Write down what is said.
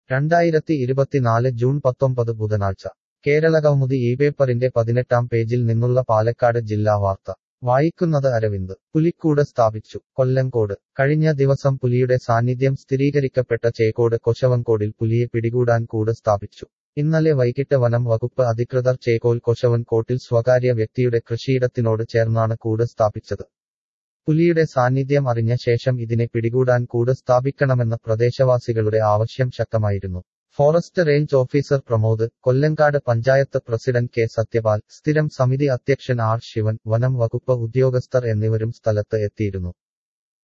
രണ്ടായിരത്തി ഇരുപത്തിനാല് ജൂൺ പത്തൊമ്പത് ബുധനാഴ്ച കേരളകൗമുദി ഈ പേപ്പറിന്റെ പതിനെട്ടാം പേജിൽ നിന്നുള്ള പാലക്കാട് ജില്ലാ വാർത്ത വായിക്കുന്നത് അരവിന്ദ് പുലിക്കൂട് സ്ഥാപിച്ചു കൊല്ലങ്കോട് കഴിഞ്ഞ ദിവസം പുലിയുടെ സാന്നിധ്യം സ്ഥിരീകരിക്കപ്പെട്ട ചേക്കോട് കൊശവൻകോടിൽ പുലിയെ പിടികൂടാൻ കൂട് സ്ഥാപിച്ചു ഇന്നലെ വൈകിട്ട് വനം വകുപ്പ് അധികൃതർ ചേക്കോൽ കൊശവൻകോട്ടിൽ സ്വകാര്യ വ്യക്തിയുടെ കൃഷിയിടത്തിനോട് ചേർന്നാണ് കൂട് സ്ഥാപിച്ചത് പുലിയുടെ സാന്നിധ്യം അറിഞ്ഞ ശേഷം ഇതിനെ പിടികൂടാൻ കൂട് സ്ഥാപിക്കണമെന്ന പ്രദേശവാസികളുടെ ആവശ്യം ശക്തമായിരുന്നു forest range officer Pramod Kollengode panchayat president K Sathyapal സ്ഥിരം സമിതി അധ്യക്ഷൻ ആർ ശിവൻ വനം വകുപ്പ് ഉദ്യോഗസ്ഥർ എന്നിവരും സ്ഥലത്ത് എത്തിയിരുന്നു